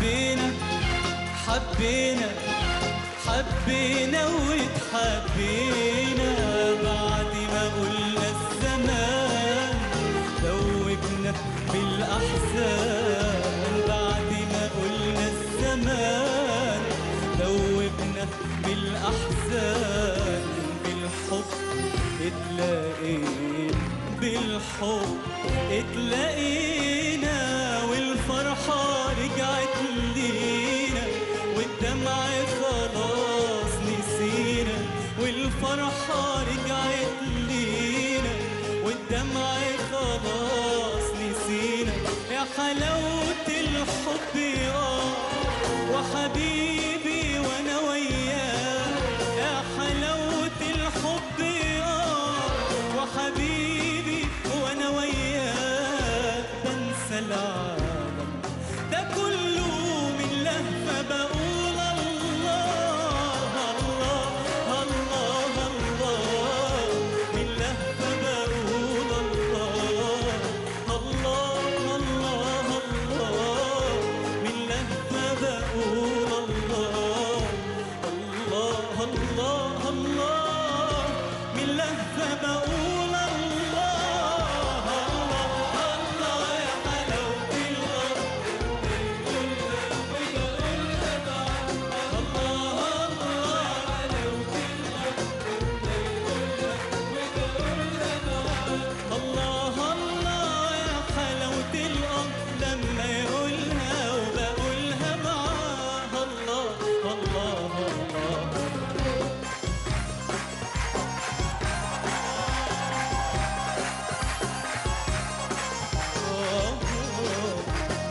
حبينا حبينا حبينا واتحبينا بعد ما قلنا الزمان دوبنا بالأحزان بعد ما قلنا الزمان دوبنا بالأحزان بالحب اتلاقينا بالحب اتلاقينا والفرحة رجعت لينا والدمع خلاص نسينا والفرحة رجعت لينا والدمع خلاص نسينا يا حلاوة الحب اه وحبيبي وانا وياه يا حلاوة الحب اه وحبيبي وانا وياه بنسى العالم ده كله من لهفة بقول الله الله الله الله من لهفة بقول الله الله الله الله من لهفة بقول الله الله الله الله من لهفة بقول الله الله الله يا حلاوة الأرض الله الله يا حلاوة الأرض لما يقولها وبقولها معاه الله الله الله آه.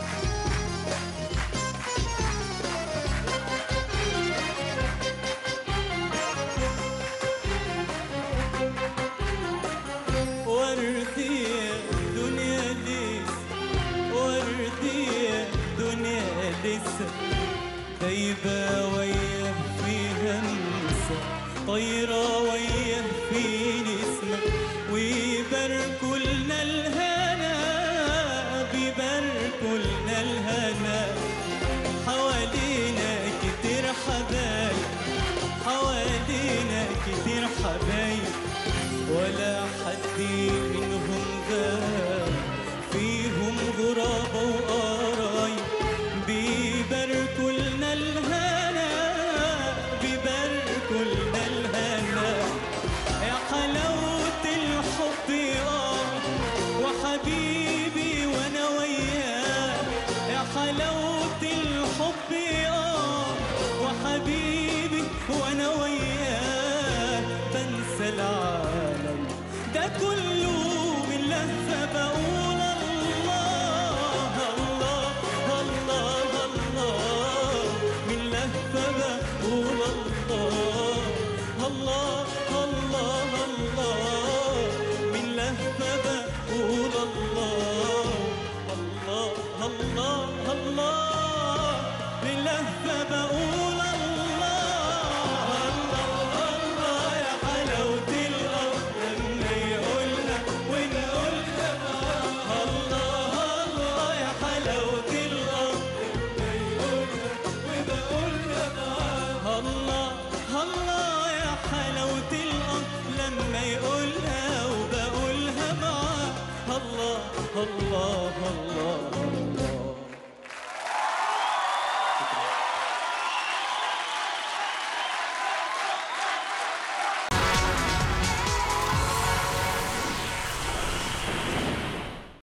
وردية دنيا لسه وردية دنيا لسه دايبة وياه في همسة طايرة وياه في نسمة ويباركوا لنا الهنا بيباركوا لنا الهنا حوالينا كتير حبايب حوالينا كتير حبايب ولا حد منهم